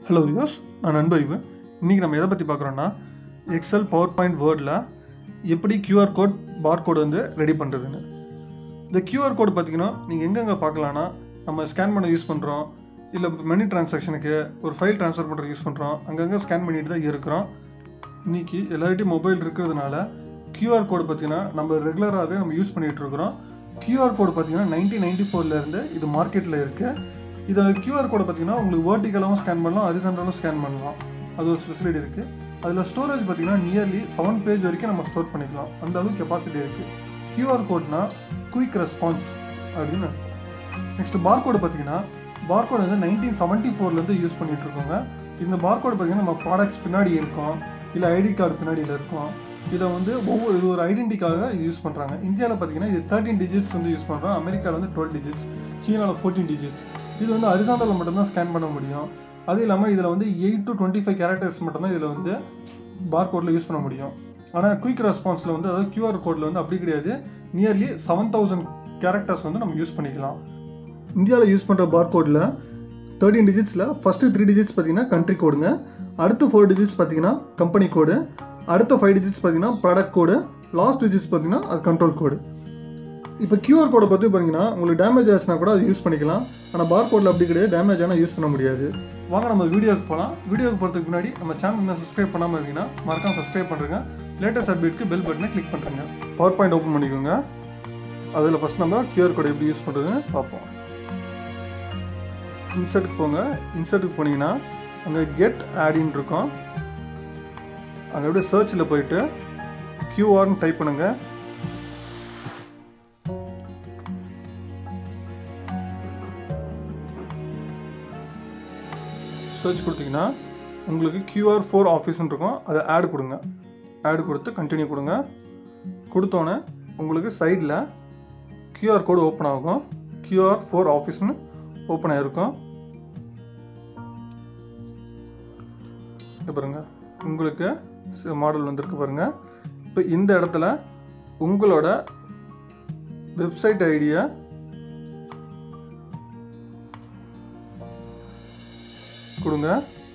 hello யோஸ் நான் நண்பறிவு இன்றைக்கி நம்ம எதை பற்றி பார்க்குறோன்னா எக்ஸல் பவர் பாயிண்ட் வேர்டில் எப்படி QR கோட் பார் கோட் வந்து ரெடி பண்ணுறதுன்னு இந்த QR கோட் பார்த்தீங்கன்னா நீங்கள் எங்கெங்கே பார்க்கலான்னா நம்ம ஸ்கேன் பண்ண யூஸ் பண்ணுறோம் இல்லை மணி டிரான்சாக்ஷனுக்கு ஒரு ஃபைல் ட்ரான்ஸ்ஃபர் பண்ணுறது யூஸ் பண்ணுறோம் அங்கங்கே ஸ்கேன் பண்ணிட்டு தான் இருக்கிறோம் இன்றைக்கி எல்லார்கிட்டையும் மொபைல் இருக்கிறதுனால QR கோடு பார்த்தீங்கன்னா நம்ம ரெகுலராகவே நம்ம யூஸ் பண்ணிகிட்டு இருக்கிறோம் QR கோடு பார்த்தீங்கன்னா நைன்டீன் நைன்டி ஃபோர்லேருந்து இது மார்க்கெட்டில் இருக்குது இதை QR கோடை பார்த்தீங்கன்னா உங்களுக்கு வேர்ட்டிக்கலாகவும் ஸ்கேன் பண்ணலாம் ஹரிசாண்டலும் ஸ்கேன் பண்ணலாம் அது ஒரு ஃபெசிலிட்டி இருக்குது அதில் ஸ்டோரேஜ் பார்த்தீங்கன்னா நியர்லி செவன் பேஜ் வரைக்கும் நம்ம ஸ்டோர் பண்ணிக்கலாம் அந்த அளவுக்கு கெப்பாசிட்டி இருக்குது QR கோட்னா குயிக் ரெஸ்பான்ஸ் அப்படின்னு நெக்ஸ்ட் பார்கோடு பார்த்தீங்கன்னா பார்கோடு வந்து நைன்டீன் செவன்ட்டி ஃபோர்லேருந்து யூஸ் பண்ணிட்டு இருக்கோங்க இந்த பார்கோடு பார்த்தீங்கன்னா நம்ம ப்ராடக்ட்ஸ் பின்னாடி இருக்கும் இல்லை ஐடி கார்டு பின்னாடியில் இருக்கும் இதை வந்து ஒவ்வொரு இது ஒரு ஐடென்டிக்காக யூஸ் பண்ணுறாங்க இந்தியாவில் பார்த்தீங்கன்னா இது தேர்ட்டின் டிஜிட்ஸ் வந்து யூஸ் பண்ணுறோம் அமெரிக்காவில் வந்து டுவெல் டிஜிட்ஸ் சீனாவில் ஃபோர்டீன் டிஜிட்ஸ் இது வந்து ஹரிசாண்டலில் மட்டும்தான் ஸ்கேன் பண்ண முடியும் அது இல்லாமல் இதில் வந்து eight to twenty five characters மட்டும்தான் இதில் வந்து பார்கோடில் யூஸ் பண்ண முடியும் ஆனால் குயிக் ரெஸ்பான்ஸில் வந்து அதாவது கியூஆர் கோடில் வந்து அப்படி கிடையாது நியர்லி செவன் தௌசண்ட் கேரக்டர்ஸ் வந்து நம்ம யூஸ் பண்ணிக்கலாம் இந்தியாவில் யூஸ் பண்ணுற பார்கோடில் தேர்ட்டின் டிஜிட்ஸில் ஃபஸ்ட்டு த்ரீ டிஜிட்ஸ் பார்த்தீங்கன்னா கண்ட்ரி கோடுங்க அடுத்த ஃபோர் டிஜிட்ஸ் பார்த்தீங்கன்னா கம்பெனி கோடு அடுத்த ஃபைவ் டிஜிட்ஸ் பார்த்தீங்கன்னா ப்ராடக்ட் கோடு லாஸ்ட் டிஜிட்ஸ் பார்த்தீங்கன்னா அது கண்ட்ரோல் கோடு இப்போ கியூஆர் கோடை பற்றி பார்த்தீங்கன்னா உங்களுக்கு டேமேஜ் ஆச்சுன்னா கூட அது யூஸ் பண்ணிக்கலாம் ஆனால் பார் கோடில் அப்படி கிடையாது டேமேஜ் ஆனால் யூஸ் பண்ண முடியாது வாங்க நம்ம வீடியோக்கு போகலாம் வீடியோக்கு போகிறதுக்கு முன்னாடி நம்ம சேனல் இன்னும் சப்ஸ்கிரைப் பண்ணாமல் இருந்தீங்கன்னா மறக்காம சப்ஸ்கிரைப் பண்ணுறேங்க லேட்டஸ்ட் அப்டேட்க்கு பெல் பட்டனை கிளிக் பண்ணுறேங்க பவர் பாயிண்ட் ஓப்பன் பண்ணிக்கோங்க அதில் ஃபஸ்ட் நம்ம கியூஆர் கோடை எப்படி யூஸ் பண்ணுறதுன்னு பார்ப்போம் இன்சர்ட்டுக்கு போங்க இன்சர்ட்டுக்கு போனீங்கன்னா அங்கே கெட் ஆடின்னு இருக்கும் அங்கே அப்படியே சர்ச்சில் போயிட்டு கியூஆர்னு டைப் பண்ணுங்கள் சர்ச் கொடுத்தீங்கன்னா உங்களுக்கு கியூஆர் ஃபோர் ஆஃபீஸ்னு இருக்கும் அதை ஆட் கொடுங்க ஆட் கொடுத்து கண்டினியூ கொடுங்க கொடுத்தோன்னே உங்களுக்கு சைடில் கியூஆர் கோடு ஓப்பன் ஆகும் கியூஆர் ஃபோர் ஆஃபீஸ்னு ஓப்பன் ஆகிருக்கும் பாருங்க உங்களுக்கு மாடல் வந்திருக்கு பாருங்கள் இப்போ இந்த இடத்துல உங்களோட வெப்சைட் ஐடியை கொடுங்க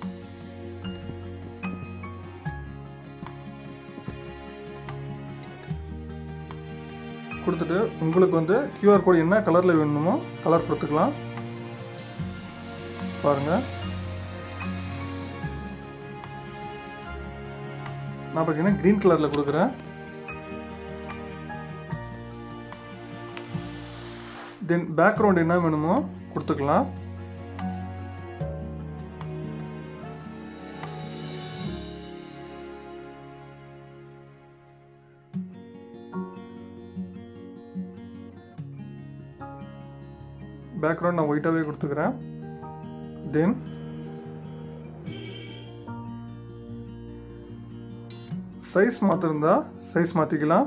கொடுத்துட்டு உங்களுக்கு வந்து கியூஆர் கோடு என்ன கலரில் வேணுமோ கலர் கொடுத்துக்கலாம் பாருங்கள் நான் பார்த்தீங்கன்னா க்ரீன் கலரில் கொடுக்குறேன் தென் பேக்ரவுண்ட் என்ன வேணுமோ கொடுத்துக்கலாம் பேக்ரவுண்ட் நான் ஒயிட்டாகவே கொடுத்துக்கிறேன் தென் சைஸ் மாற்றிருந்தா சைஸ் மாற்றிக்கலாம்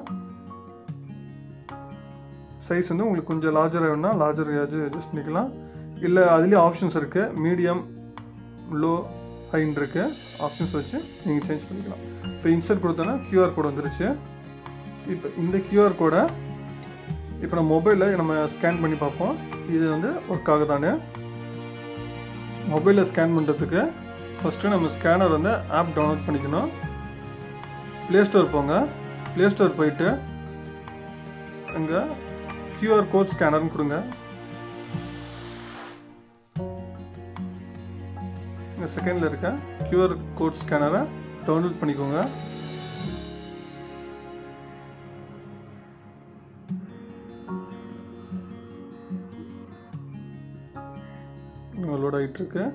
சைஸ் வந்து உங்களுக்கு கொஞ்சம் லார்ஜராக வேணும்னா லார்ஜர் அட்ஜஸ்ட் பண்ணிக்கலாம் இல்லை அதுலேயே ஆப்ஷன்ஸ் இருக்குது மீடியம் லோ ஹைன் இருக்குது ஆப்ஷன்ஸ் வச்சு நீங்கள் சேஞ்ச் பண்ணிக்கலாம் இப்போ இன்சர்ட் கொடுத்தோன்னா கியூஆர் கோடு வந்துருச்சு இப்போ இந்த கியூஆர் கோடை இப்போ நம்ம மொபைலில் நம்ம ஸ்கேன் பண்ணி பார்ப்போம் இது வந்து ஒர்க் ஆகுதானு மொபைலில் ஸ்கேன் பண்ணுறதுக்கு ஃபஸ்ட்டு நம்ம ஸ்கேனர் வந்து ஆப் டவுன்லோட் பண்ணிக்கணும் ப்ளே ஸ்டோர் போங்க ப்ளே ஸ்டோர் போயிட்டு அங்கே கியூஆர் கோட் ஸ்கேனர்னு கொடுங்க இங்கே செகண்டில் இருக்க கியூஆர் கோட் ஸ்கேனரை டவுன்லோட் பண்ணிக்கோங்க லோட் ஆகிட்டு இருக்கு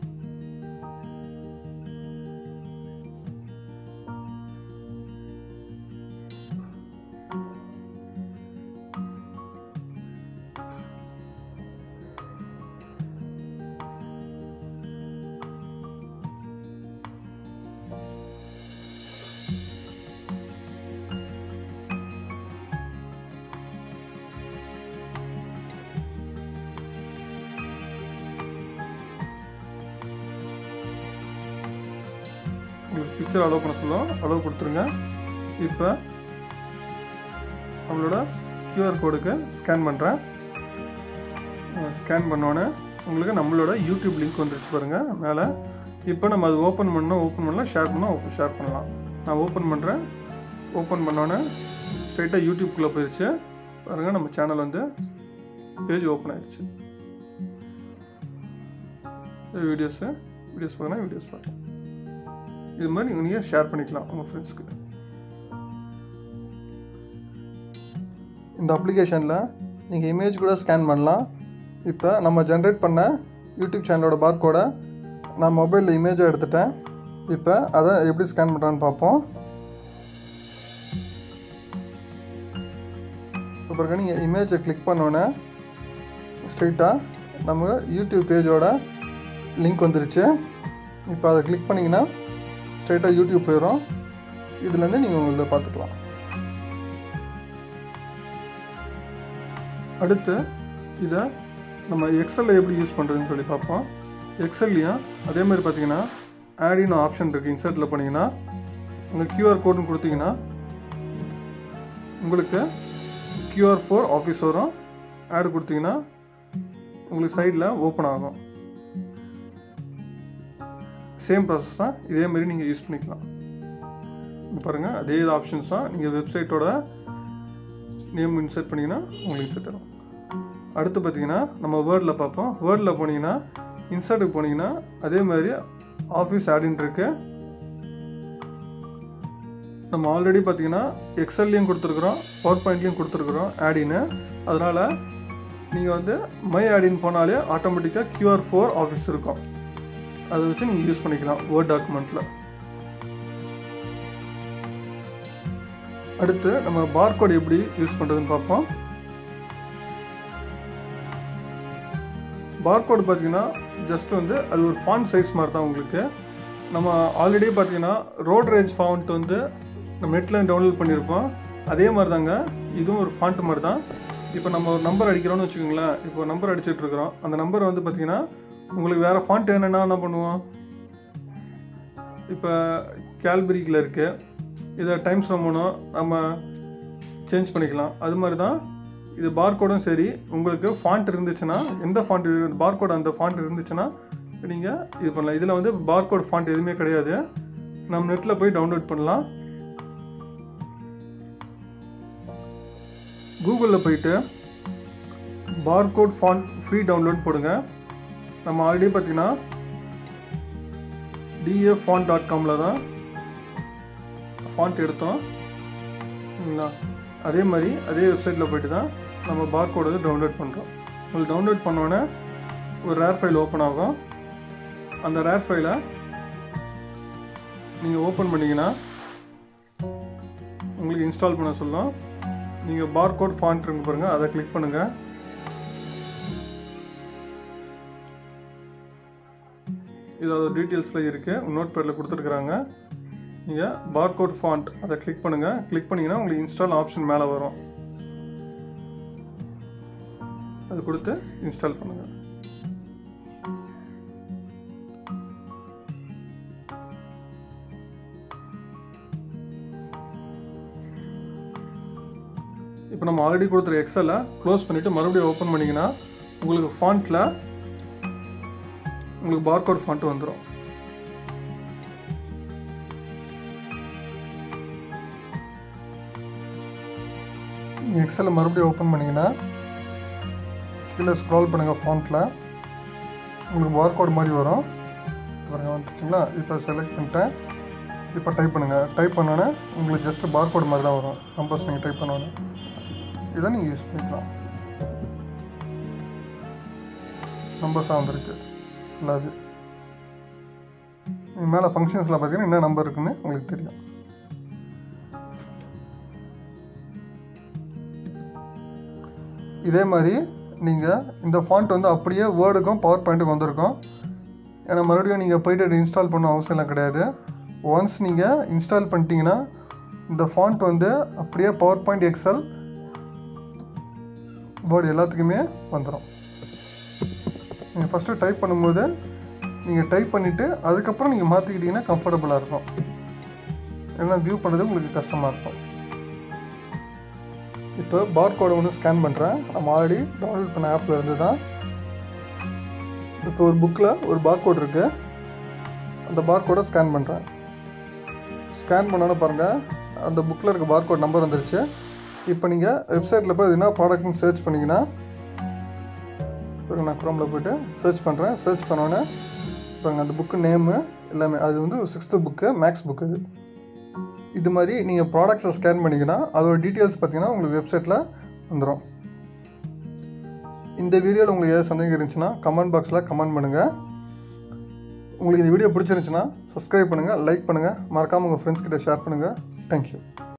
உங்களுக்கு பிக்சர் அலோவ் பண்ண சொல்லுவோம் அலோவ் கொடுத்துருங்க இப்போ நம்மளோட கியூஆர் கோடுக்கு ஸ்கேன் பண்ணுறேன் ஸ்கேன் பண்ணோன்னே உங்களுக்கு நம்மளோட யூடியூப் லிங்க் வந்துருச்சு பாருங்கள் மேலே இப்போ நம்ம அது ஓப்பன் பண்ணோம் ஓப்பன் பண்ணலாம் ஷேர் பண்ணோம் ஷேர் பண்ணலாம் நான் ஓப்பன் பண்ணுறேன் ஓப்பன் பண்ணோன்னே ஸ்ட்ரைட்டாக யூடியூப்குள்ளே போயிடுச்சு பாருங்கள் நம்ம சேனல் வந்து பேஜ் ஓப்பன் ஆயிடுச்சு வீடியோஸு வீடியோஸ் பார்க்கணும் வீடியோஸ் பார்க்கலாம் இது மாதிரி நீங்கள் ஷேர் பண்ணிக்கலாம் உங்கள் ஃப்ரெண்ட்ஸ்க்கு இந்த அப்ளிகேஷனில் நீங்கள் இமேஜ் கூட ஸ்கேன் பண்ணலாம் இப்போ நம்ம ஜென்ரேட் பண்ண யூடியூப் சேனலோட பார்கோடை நான் மொபைலில் இமேஜாக எடுத்துட்டேன் இப்போ அதை எப்படி ஸ்கேன் பண்ணுறான்னு பார்ப்போம் இப்போ பாருங்க நீங்கள் இமேஜை கிளிக் பண்ணோன்னே ஸ்ட்ரைட்டாக நம்ம யூடியூப் பேஜோட லிங்க் வந்துருச்சு இப்போ அதை கிளிக் பண்ணிங்கன்னா ஸ்ட்ரைட்டாக யூடியூப் போயிடும் இதுலேருந்து நீங்கள் உங்களை பார்த்துக்கலாம் அடுத்து இதை நம்ம எக்ஸலில் எப்படி யூஸ் பண்ணுறதுன்னு சொல்லி பார்ப்போம் எக்ஸல்லையும் அதே மாதிரி பார்த்தீங்கன்னா ஆடின்னு ஆப்ஷன் இருக்குது இன்சர்ட்டில் போனீங்கன்னா உங்கள் கியூஆர் கோடுன்னு கொடுத்தீங்கன்னா உங்களுக்கு கியூஆர் ஃபோர் ஆஃபீஸ் வரும் ஆடு கொடுத்தீங்கன்னா உங்களுக்கு சைடில் ஓப்பன் ஆகும் சேம் ப்ராசஸ் தான் இதே மாதிரி நீங்கள் யூஸ் பண்ணிக்கலாம் இங்க பாருங்கள் அதே ஆப்ஷன்ஸ் தான் நீங்கள் வெப்சைட்டோட நேம் இன்சர்ட் பண்ணிங்கன்னா உங்களுக்கு இன்சர்ட் ஆகும் அடுத்து பார்த்தீங்கன்னா நம்ம வேர்டில் பார்ப்போம் வேர்டில் போனீங்கன்னா இன்சர்ட்டுக்கு போனீங்கன்னா அதே மாதிரி ஆஃபீஸ் ஆடின் இருக்கு நம்ம ஆல்ரெடி பார்த்தீங்கன்னா எக்ஸல்லையும் கொடுத்துருக்குறோம் பவர் பாயிண்ட்லையும் கொடுத்துருக்குறோம் ஆடின்னு அதனால் நீங்கள் வந்து மை ஆடின் போனாலே ஆட்டோமேட்டிக்காக கியூஆர் ஃபோர் ஆஃபீஸ் இருக்கும் அதை வச்சு நீங்கள் யூஸ் பண்ணிக்கலாம் வேர்ட் டாக்குமெண்ட்டில் அடுத்து நம்ம பார்கோட் எப்படி யூஸ் பண்ணுறதுன்னு பார்ப்போம் பார்கோட் பார்த்தீங்கன்னா ஜஸ்ட் வந்து அது ஒரு ஃபாண்ட் சைஸ் மாதிரி தான் உங்களுக்கு நம்ம ஆல்ரெடி பார்த்தீங்கன்னா ரோட் ரேஞ்ச் ஃபாண்ட் வந்து நம்ம நெட்டில் டவுன்லோட் பண்ணியிருப்போம் அதே மாதிரி தாங்க இதுவும் ஒரு ஃபாண்ட் மாதிரி தான் இப்போ நம்ம ஒரு நம்பர் அடிக்கிறோம்னு வச்சுக்கோங்களேன் இப்போ நம்பர் அடிச்சிட்டு இருக்கிறோம் அந்த நம்பர் வந்து பார்த்தீங்கன்னா உங்களுக்கு வேறு ஃபாண்ட் என்னென்னா என்ன பண்ணுவோம் இப்போ கேல்பரிக்கில் இருக்குது இதை டைம்ஸ் ரொம்பணும் நம்ம சேஞ்ச் பண்ணிக்கலாம் அது மாதிரி தான் இது பார்கோடும் சரி உங்களுக்கு ஃபாண்ட் இருந்துச்சுன்னா எந்த ஃபாண்ட் பார்கோட் அந்த ஃபாண்ட் இருந்துச்சுன்னா நீங்கள் இது பண்ணலாம் இதில் வந்து பார்கோட் ஃபாண்ட் எதுவுமே கிடையாது நம்ம நெட்டில் போய் டவுன்லோட் பண்ணலாம் கூகுளில் போயிட்டு பார்கோட் ஃபாண்ட் ஃப்ரீ டவுன்லோட் போடுங்க நம்ம ஆல்ரெடி பார்த்தீங்கன்னா டிஎஃப் ஃபாண்ட் டாட் காமில் தான் ஃபாண்ட் எடுத்தோம் சரிங்களா அதே மாதிரி அதே வெப்சைட்டில் போயிட்டு தான் நம்ம பார்கோட் வந்து டவுன்லோட் பண்ணுறோம் உங்களுக்கு டவுன்லோட் பண்ணோன்னே ஒரு ரேர் ஃபைல் ஓப்பன் ஆகும் அந்த ரேர் ஃபைலை நீங்கள் ஓப்பன் பண்ணிங்கன்னா உங்களுக்கு இன்ஸ்டால் பண்ண சொல்லும் நீங்கள் பார்கோட் ஃபாண்ட் இருக்கு பாருங்கள் அதை கிளிக் பண்ணுங்கள் இதோட டீட்டெயில்ஸில் இருக்குது நோட் பேடில் கொடுத்துருக்குறாங்க நீங்கள் பார்கோட் ஃபாண்ட் அதை கிளிக் பண்ணுங்கள் கிளிக் பண்ணிங்கன்னா உங்களுக்கு இன்ஸ்டால் ஆப்ஷன் மேலே வரும் அது கொடுத்து இன்ஸ்டால் பண்ணுங்கள் இப்போ நம்ம ஆல்ரெடி கொடுத்துருக்க எக்ஸலை க்ளோஸ் பண்ணிவிட்டு மறுபடியும் ஓப்பன் பண்ணிங்கன்னா உங்களுக்கு ஃபாண்ட்டில் உங்களுக்கு பார்கோட் ஃபாண்ட் வந்துடும் எக்ஸலை மறுபடியும் ஓப்பன் பண்ணிங்கன்னா கீழே ஸ்க்ரால் பண்ணுங்கள் ஃபாண்ட்டில் உங்களுக்கு பார்கோட் மாதிரி வரும் பாருங்க வந்துச்சுங்களா இப்போ செலக்ட் பண்ணிட்டேன் இப்போ டைப் பண்ணுங்கள் டைப் பண்ணோன்னே உங்களுக்கு ஜஸ்ட்டு பார்கோட் மாதிரி தான் வரும் நம்பர்ஸ் நீங்கள் டைப் பண்ணோன்னே இதை நீங்கள் யூஸ் பண்ணிக்கலாம் நம்பர்ஸாக வந்திருக்கு ஃபுல்லாகவே மேலே ஃபங்க்ஷன்ஸில் பார்த்தீங்கன்னா என்ன நம்பர் இருக்குன்னு உங்களுக்கு தெரியும் இதே மாதிரி நீங்கள் இந்த ஃபாண்ட் வந்து அப்படியே வேர்டுக்கும் பவர் பாயிண்ட்டுக்கும் வந்திருக்கும் ஏன்னா மறுபடியும் நீங்கள் போயிட்டு இன்ஸ்டால் பண்ண அவசியம்லாம் கிடையாது ஒன்ஸ் நீங்கள் இன்ஸ்டால் பண்ணிட்டீங்கன்னா இந்த ஃபாண்ட் வந்து அப்படியே பவர் பாயிண்ட் எக்ஸல் வேர்டு எல்லாத்துக்குமே வந்துடும் நீங்கள் ஃபஸ்ட்டு டைப் பண்ணும்போது நீங்கள் டைப் பண்ணிவிட்டு அதுக்கப்புறம் நீங்கள் மாற்றிக்கிட்டிங்கன்னா கம்ஃபர்டபுளாக இருக்கும் ஏன்னா வியூ பண்ணுறது உங்களுக்கு கஷ்டமாக இருக்கும் இப்போ பார் கோடை ஒன்று ஸ்கேன் பண்ணுறேன் நம்ம ஆல்ரெடி டவுன்லோட் பண்ண ஆப்பில் இருந்து தான் இப்போ ஒரு புக்கில் ஒரு பார் கோட் இருக்குது அந்த பார்கோடை ஸ்கேன் பண்ணுறேன் ஸ்கேன் பண்ணோன்னு பாருங்கள் அந்த புக்கில் இருக்க பார்கோட் நம்பர் வந்துருச்சு இப்போ நீங்கள் வெப்சைட்டில் போய் அது என்ன ப்ராடக்ட்னு சர்ச் பண்ணிங்கன்னா பாருங்க நான் குரோமில் போய்ட்டு சர்ச் பண்ணுறேன் சர்ச் பண்ணோன்னே பாருங்க அந்த புக்கு நேமு எல்லாமே அது வந்து சிக்ஸ்த்து புக்கு மேக்ஸ் புக்கு இது இது மாதிரி நீங்கள் ப்ராடக்ட்ஸை ஸ்கேன் பண்ணிங்கன்னா அதோட டீட்டெயில்ஸ் பார்த்தீங்கன்னா உங்களுக்கு வெப்சைட்டில் வந்துடும் இந்த வீடியோவில் உங்களுக்கு ஏதாவது சந்தேகம் இருந்துச்சுன்னா கமெண்ட் பாக்ஸில் கமெண்ட் பண்ணுங்கள் உங்களுக்கு இந்த வீடியோ பிடிச்சிருந்துச்சுன்னா சப்ஸ்கிரைப் பண்ணுங்கள் லைக் பண்ணுங்கள் மறக்காமல் உங்கள் ஃப்ரெண்ட்ஸ் கிட்ட ஷேர் பண்ணுங்கள் தேங்க்யூ